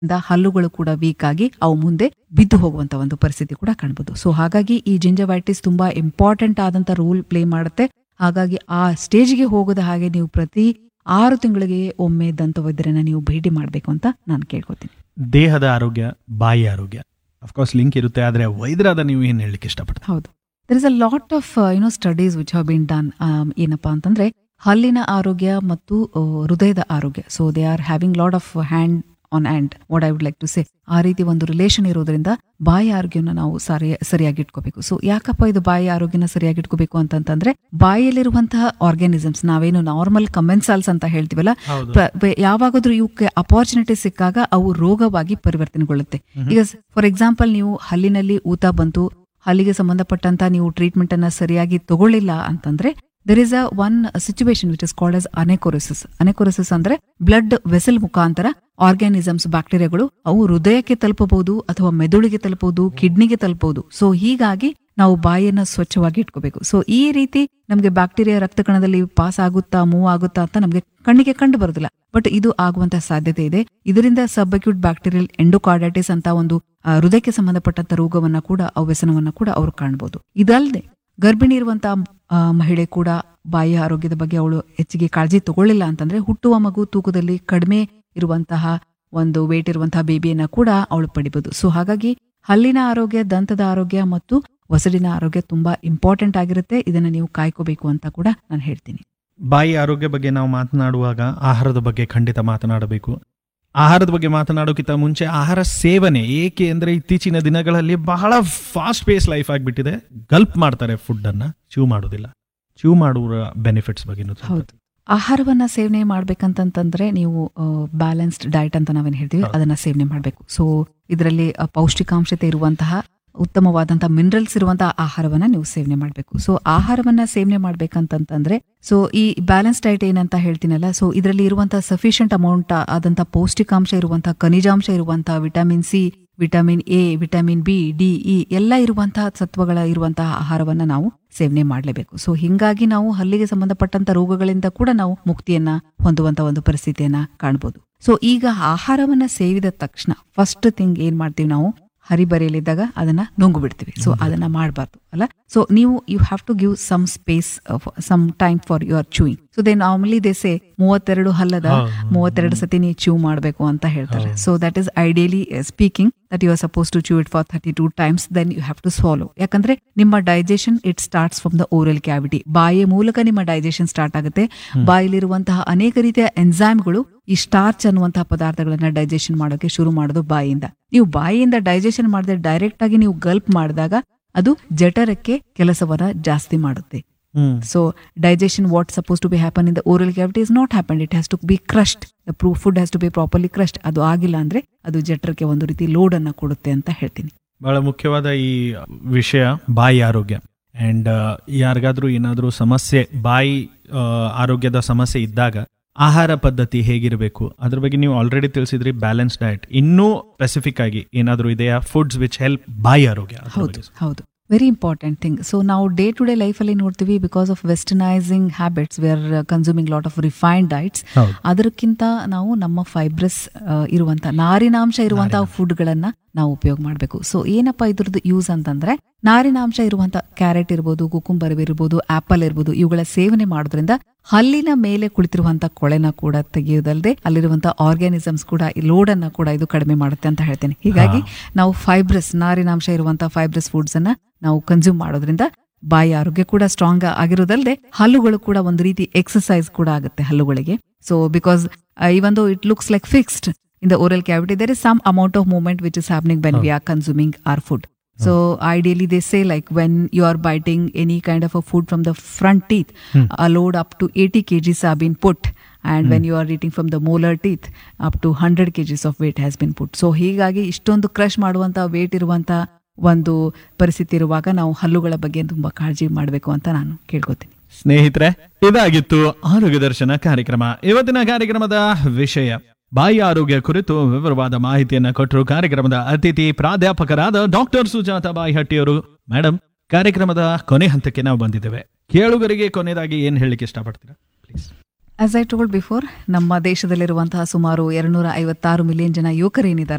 ಇಂದ ಹಲ್ಲುಗಳು ಕೂಡ ವೀಕ್ ಆಗಿ ಅವು ಮುಂದೆ ಬಿದ್ದು ಹೋಗುವಂತ ಒಂದು ಪರಿಸ್ಥಿತಿ ಕೂಡ ಕಾಣಬಹುದು ಸೊ ಹಾಗಾಗಿ ಈ ಜಿಂಜವೈಟಿಸ್ ತುಂಬಾ ಇಂಪಾರ್ಟೆಂಟ್ ಆದಂತ ರೋಲ್ ಪ್ಲೇ ಮಾಡುತ್ತೆ ಹಾಗಾಗಿ ಆ ಸ್ಟೇಜ್ಗೆ ಹೋಗದ ಹಾಗೆ ನೀವು ಪ್ರತಿ ಆರು ತಿಂಗಳಿಗೆ ಒಮ್ಮೆ ದಂತ ವೈದ್ಯರನ್ನ ನೀವು ಭೇಟಿ ಮಾಡಬೇಕು ಅಂತ ನಾನು ಕೇಳ್ಕೊತೀನಿ ದೇಹದ ಆರೋಗ್ಯ ಬಾಯಿ ಆರೋಗ್ಯ ಅಫ್ಕೋರ್ಸ್ ಲಿಂಕ್ ಇರುತ್ತೆ ಆದ್ರೆ ವೈದ್ಯರಾದ ನೀವು ಏನ್ ಹೇಳಲಿಕ್ಕೆ ಇಷ್ಟಪಡ್ತೀರಾ ಹೌದು there is a lot of you know studies which have been done ಏನಪ್ಪಾ ಅಂತಂದ್ರೆ ಹಲ್ಲಿನ ಆರೋಗ್ಯ ಮತ್ತು ಆ, ಹೃದಯದ ಆರೋಗ್ಯ so they are having lot of hand on hand what I would like to say ಆ ರೀತಿ ಒಂದು ರಿಲೇಷನ್ ಇರೋದ್ರಿಂದ ಬಾಯಿ ಆರೋಗ್ಯನ ನಾವು ಸರಿ ಸರಿಯಾಗಿ ಇಟ್ಕೋಬೇಕು ಸೊ ಯಾಕಪ್ಪ ಇದು ಬಾಯಿ ಆರೋಗ್ಯನ ಸರಿಯಾಗಿ ಇಟ್ಕೋಬೇಕು ಅಂತಂತಂದ್ರೆ ಬಾಯಲ್ಲಿರುವಂತಹ ಆರ್ಗ್ಯಾನಿಸಮ್ಸ್ ನಾವೇನು ನಾರ್ಮಲ್ ಕಮೆನ್ಸಾಲ್ಸ್ ಅಂತ ಹೇಳ್ತೀವಲ್ಲ ಪ್ರ- ಬೆ- ಯಾವಾಗಾದ್ರೂ ಇವಕ್ಕೆ ಅಪಾರ್ಚುನಿಟಿ ಸಿಕ್ಕಾಗ ಅವು ರೋಗವಾಗಿ ಪರಿವರ್ತನೆಗೊಳ್ಳುತ್ತೆ ಈಗ ಫಾರ್ ಎಕ್ಸಾಂಪಲ್ ನೀವು ಹಲ್ಲಿನಲ್ಲಿ ಊತ ಬಂತು ಹಲ್ಲಿಗೆ ಸಂಬಂಧಪಟ್ಟಂತ ನೀವು ಟ್ರೀಟ್ಮೆಂಟ್ ಅನ್ನ ಸರಿಯಾಗಿ ತಗೊಳ್ಳಿಲ್ಲ ಅಂತಂದ್ರೆ there is a one situation which is called as anachoresis anachoresis ಅಂದ್ರೆ ಬ್ಲಡ್ ವೆಸಲ್ ಮುಖಾಂತರ ಆರ್ಗ್ಯಾನಿಸಮ್ಸ್ ಬ್ಯಾಕ್ಟೀರಿಯಾಗಳು ಅವು ಹೃದಯಕ್ಕೆ ತಲುಪಬಹುದು ಅಥವಾ ಮೆದುಳಿಗೆ ತಲುಪಬಹುದು ಕಿಡ್ನಿಗೆ ತಲುಪಬಹುದು ಸೊ ಹೀಗಾಗಿ ನಾವು ಬಾಯಿಯನ್ನ ಸ್ವಚ್ಛವಾಗಿ ಇಟ್ಕೋಬೇಕು ಸೊ ಈ ರೀತಿ ನಮಗೆ ಬ್ಯಾಕ್ಟೀರಿಯಾ ರಕ್ತ ಕಣದಲ್ಲಿ ಪಾಸ್ ಆಗುತ್ತಾ ಮೂವ್ ಆಗುತ್ತಾ ಅಂತ ನಮಗೆ ಕಣ್ಣಿಗೆ ಕಂಡು ಬರೋದಿಲ್ಲ ಬಟ್ ಇದು ಆಗುವಂತ ಸಾಧ್ಯತೆ ಇದೆ ಇದರಿಂದ ಸಬ್ಅಕ್ಯೂಟ್ ಬ್ಯಾಕ್ಟೀರಿಯಲ್ ಎಂಡೋಕಾರ್ಡೈಟಿಸ್ ಅಂತ ಒಂದು ಆ, ಹೃದಯಕ್ಕೆ ಸಂಬಂಧಪಟ್ಟಂತ ರೋಗವನ್ನ ಕೂಡ ಆ ವ್ಯಸನವನ್ನ ಕೂಡ ಅವ್ರು ಕಾಣಬಹುದು ಇದಲ್ಲದೆ ಗರ್ಭಿಣಿ ಇರುವಂತಹ ಆ, ಮಹಿಳೆ ಕೂಡ ಬಾಯಿಯ ಆರೋಗ್ಯದ ಬಗ್ಗೆ ಅವಳು ಹೆಚ್ಚಿಗೆ ಕಾಳಜಿ ತಗೊಳ್ಳಿಲ್ಲ ಅಂತಂದ್ರೆ ಹುಟ್ಟುವ ಮಗು ತೂಕದಲ್ಲಿ ಕಡಿಮೆ ಇರುವಂತಹ ಒಂದು ವೇಟ್ ಇರುವಂತಹ ಬೇಬಿಯನ್ನ ಕೂಡ ಅವಳು ಪಡಿಬಹುದು ಸೊ ಹಾಗಾಗಿ ಹಲ್ಲಿನ ಆರೋಗ್ಯ ದಂತದ ಆರೋಗ್ಯ ಮತ್ತು ಒಸಡಿನ ಆರೋಗ್ಯ ತುಂಬಾ ಇಂಪಾರ್ಟೆಂಟ್ ಆಗಿರುತ್ತೆ ಇದನ್ನ ನೀವು ಕಾಯ್ಕೋಬೇಕು ಅಂತ ಕೂಡ ನಾನು ಹೇಳ್ತೀನಿ ಬಾಯಿ ಆರೋಗ್ಯ ಬಗ್ಗೆ ನಾವು ಮಾತನಾಡುವಾಗ ಆಹಾರದ ಬಗ್ಗೆ ಖಂಡಿತ ಮಾತನಾಡಬೇಕು ಆಹಾರದ ಬಗ್ಗೆ ಮಾತನಾಡೋಕ್ಕಿಂತ ಮುಂಚೆ ಆಹಾರ ಸೇವನೆ ಏಕೆ ಅಂದ್ರೆ ಇತ್ತೀಚಿನ ದಿನಗಳಲ್ಲಿ ಬಹಳ ಫಾಸ್ಟ್ ಪೇಸ್ ಲೈಫ್ ಆಗಿಬಿಟ್ಟಿದೆ ಗಲ್ಪ್ ಮಾಡ್ತಾರೆ ಫುಡ್ ಅನ್ನ ಚೂ ಮಾಡೋದಿಲ್ಲ ಚೂ ಮಾಡುವ ಬೆನಿಫಿಟ್ಸ್ ಬಗ್ಗೆ ಹೌದು ಆಹಾರವನ್ನ ಸೇವನೆ ಮಾಡ್ಬೇಕಂತಂತಂದ್ರೆ ನೀವು ಬ್ಯಾಲೆನ್ಸ್ಡ್ ಡಯಟ್ ಅಂತ ನಾವೇನ್ ಹೇಳ್ತೀವಿ ಹೌದು. ಅದನ್ನ ಸೇವನೆ ಮಾಡಬೇಕು ಸೊ ಇದರಲ್ಲಿ ಆ, ಪೌಷ್ಟಿಕಾಂಶತೆ ಇರುವಂತಹ ಉತ್ತಮವಾದಂತಹ ಮಿನರಲ್ಸ್ ಇರುವಂತಹ ಆಹಾರವನ್ನ ನೀವು ಸೇವನೆ ಮಾಡಬೇಕು ಸೊ ಆಹಾರವನ್ನ ಸೇವನೆ ಮಾಡ್ಬೇಕಂತಂತಂದ್ರೆ ಸೊ ಈ ಬ್ಯಾಲೆನ್ಸ್ ಡಯಟ್ ಏನಂತ ಹೇಳ್ತೀನಲ್ಲ ಸೊ ಇದರಲ್ಲಿ ಇರುವಂತಹ ಸಫಿಷಿಯಂಟ್ ಅಮೌಂಟ್ ಆದಂತಹ ಪೌಷ್ಟಿಕಾಂಶ ಇರುವಂತಹ ಖನಿಜಾಂಶ ಇರುವಂತಹ vitamin C vitamin A vitamin B D E ಎಲ್ಲ ಇರುವಂತಹ ಸತ್ವಗಳ ಇರುವಂತಹ ಆಹಾರವನ್ನ ನಾವು ಸೇವನೆ ಮಾಡಲೇಬೇಕು ಸೊ ಹಿಂಗಾಗಿ ನಾವು ಹಲ್ಲಿಗೆ ಸಂಬಂಧಪಟ್ಟಂತ ರೋಗಗಳಿಂದ ಕೂಡ ನಾವು ಮುಕ್ತಿಯನ್ನ ಹೊಂದುವಂತ ಒಂದು ಪರಿಸ್ಥಿತಿಯನ್ನ ಕಾಣಬಹುದು ಸೊ ಈಗ ಆಹಾರವನ್ನ ಸೇವಿದ ತಕ್ಷಣ ಫಸ್ಟ್ ಥಿಂಗ್ ಏನ್ ಮಾಡ್ತೀವಿ ನಾವು ಹರಿಬರಿಯಲ್ಲಿದ್ದಾಗ ಅದನ್ನ ನುಂಗು ಬಿಡ್ತೀವಿ ಸೊ ಅದನ್ನ ಮಾಡಬಾರ್ದು ಅಲ್ಲ ಸೊ ನೀವು you have to give some space some time for your chewing so they normally ದೇಸೆ ಮೂವತ್ತೆರಡು ಹಲ್ಲದ ಮೂವತ್ತೆರಡು ಸತಿ ನೀವು ಚೂ ಮಾಡಬೇಕು ಅಂತ ಹೇಳ್ತಾರೆ so that is ideally speaking that you are suppose to chew it for thirty two times then you have to swallow ಯಾಕಂದ್ರೆ ನಿಮ್ಮ digestion it starts from the oral cavity ಬಾಯಿಯ ಮೂಲಕ ನಿಮ್ಮ ಡೈಜೆಷನ್ ಸ್ಟಾರ್ಟ್ ಆಗುತ್ತೆ ಬಾಯಿಲಿರುವಂತಹ ಅನೇಕ ರೀತಿಯ ಎನ್ಸೈಮ್ಗಳು ಈ ಸ್ಟಾರ್ಚ್ ಅನ್ನುವಂತಹ ಪದಾರ್ಥಗಳನ್ನ ಡೈಜೆಷನ್ ಮಾಡೋಕೆ ಶುರು ಮಾಡೋದು ಬಾಯಿಯಿಂದ ನೀವು ಬಾಯಿಯಿಂದ ಡೈಜೆಷನ್ ಮಾಡದೆ ಡೈರೆಕ್ಟ್ ಆಗಿ ನೀವು ಗಲ್ಪ್ ಮಾಡಿದಾಗ ಅದು ಜಠರಕ್ಕೆ ಕೆಲಸವನ್ನ ಜಾಸ್ತಿ ಮಾಡುತ್ತೆ hmm so digestion what supposed to be happen in the oral cavity is not happened it has to be crushed the pro- food has to be properly crushed ಅದು ಆಗಿಲ್ಲ ಅಂದ್ರೆ ಅದು ಜಠರಕ್ಕೆ ಒಂದು ರೀತಿ ಲೋಡ್ ಅನ್ನ ಕೊಡುತ್ತೆ ಅಂತ ಹೇಳ್ತೀನಿ ಬಹಳ ಮುಖ್ಯವಾದ ಈ ವಿಷಯ ಬಾಯಿ ಆರೋಗ್ಯ ಅಂಡ್ ಯಾರಿಗಾದ್ರೂ ಏನಾದ್ರೂ ಸಮಸ್ಯೆ ಬಾಯಿ ಆ, ಆರೋಗ್ಯದ ಸಮಸ್ಯೆ ಇದ್ದಾಗ ಆಹಾರ ಪದ್ಧತಿ ಹೇಗಿರಬೇಕು ಅದ್ರ ಬಗ್ಗೆ ನೀವು ಆಲ್ರೆಡಿ ತಿಳಿಸಿದ್ರಿ ಬ್ಯಾಲೆನ್ಸ್ ಡಯಟ್ ಇನ್ನೂ ಸ್ಪೆಸಿಫಿಕ್ ಆಗಿ ಏನಾದ್ರೂ ಇದೆಯಾ ಫುಡ್ಸ್ ವಿಚ್ ಹೆಲ್ಪ್ ಬಾಯಿ ಆರೋಗ್ಯ ಅದ್ರ ಹೌದು ಬಗ್ಗೆ. ಹೌದು ವೆರಿ ಇಂಪಾರ್ಟೆಂಟ್ ಥಿಂಗ್ ಸೊ ನಾವು ಡೇ ಟು ಡೇ ಲೈಫಲ್ಲಿ ನೋಡ್ತೀವಿ because of westernising habits we are consuming lot of refined diets ಹೌದು ಅದಕ್ಕಿಂತ ನಾವು ನಮ್ಮ ಫೈಬ್ರಸ್ ಇರುವಂತ ನಾರಿನಾಂಶ ಇರುವಂತಹ ಫುಡ್ಗಳನ್ನ ನಾವು ಉಪಯೋಗ ಮಾಡಬೇಕು ಸೊ ಏನಪ್ಪಾ ಇದ್ರದ್ದು ಯೂಸ್ ಅಂತಂದ್ರೆ ನಾರಿನಾಂಶ ಇರುವಂತ ಕ್ಯಾರೆಟ್ ಇರ್ಬೋದು ಕುಕುಂಬರ್ ಇರ್ಬೋದು ಆಪಲ್ ಇರ್ಬೋದು ಇವುಗಳ ಸೇವನೆ ಮಾಡೋದ್ರಿಂದ ಹಲ್ಲಿನ ಮೇಲೆ ಕುಳಿತಿರುವಂತ ಕೊಳೆನ ಕೂಡ ತೆಗೆಯೋದಲ್ಲದೆ ಅಲ್ಲಿರುವಂತ ಆರ್ಗ್ಯಾನಿಸಮ್ಸ್ ಕೂಡ ಈ ಲೋಡ್ ಅನ್ನ ಕೂಡ ಇದು ಕಡಿಮೆ ಮಾಡುತ್ತೆ ಅಂತ ಹೇಳ್ತೇನೆ ಹೀಗಾಗಿ ನಾವು ಫೈಬ್ರಸ್ ನಾರಿನಾಂಶ ಇರುವಂತ ಫೈಬ್ರಸ್ ಫುಡ್ಸ್ ಅನ್ನ ನಾವು ಕನ್ಸ್ಯೂಮ್ ಮಾಡೋದ್ರಿಂದ ಬಾಯಿ ಆರೋಗ್ಯ ಕೂಡ ಸ್ಟ್ರಾಂಗ್ ಆಗಿರೋದಲ್ಲದೆ ಹಲ್ಲುಗಳು ಕೂಡ ಒಂದು ರೀತಿ ಎಕ್ಸಸೈಸ್ ಕೂಡ ಆಗುತ್ತೆ ಹಲ್ಲುಗಳಿಗೆ so because even though it looks like fixed in the oral cavity there is some amount of movement which is happening when we are consuming our food so ideally they say like when you are biting any kind of a food from the front teeth a load up to 80 kgs have been put and when you are eating from the molar teeth up to 100 kgs of weight has been put so ಹೀಗಾಗಿ ಇಷ್ಟೊಂದು crush ಮಾಡುವಂತ wait ಇರುವಂತ ಒಂದು ಪರಿಸ್ಥಿತಿ ಇರುವಾಗ ನಾವು ಹಲ್ಲುಗಳ ಬಗ್ಗೆ ತುಂಬಾ ಕಾಳಜಿ ಮಾಡಬೇಕು ಅಂತ ನಾನು ಕೇಳ್ಕೊತೀನಿ ಸ್ನೇಹಿತರೆ ಇದಾಗಿತ್ತು ಆರೋಗ್ಯ ದರ್ಶನ ಕಾರ್ಯಕ್ರಮ ಇವತ್ತಿನ ಕಾರ್ಯಕ್ರಮದ ವಿಷಯ ಬಾಯಿ ಆರೋಗ್ಯ ಕುರಿತು ವಿವರವಾದ ಮಾಹಿತಿಯನ್ನ ಕೊಟ್ಟರು ಕಾರ್ಯಕ್ರಮದ ಅತಿಥಿ ಪ್ರಾಧ್ಯಾಪಕರಾದ ಡಾಕ್ಟರ್ ಸುಜಾತ ಬಾಯಿಹಟ್ಟಿಯವರು ಮೇಡಮ್ ಕಾರ್ಯಕ್ರಮದ ಕೊನೆ ಹಂತಕ್ಕೆ ನಾವು ಬಂದಿದ್ದೇವೆ ಕೇಳುಗರಿಗೆ ಕೊನೆಯದಾಗಿ ಏನ್ ಹೇಳಲಿಕ್ಕೆ ಇಷ್ಟಪಡ್ತೀರಾ please as I told before ನಮ್ಮ ದೇಶದಲ್ಲಿರುವಂತಹ ಸುಮಾರು ಎರಡ್ನೂರ ಐವತ್ತಾರು ಮಿಲಿಯನ್ ಜನ ಯುವಕರೇನಿದ್ದಾರೆ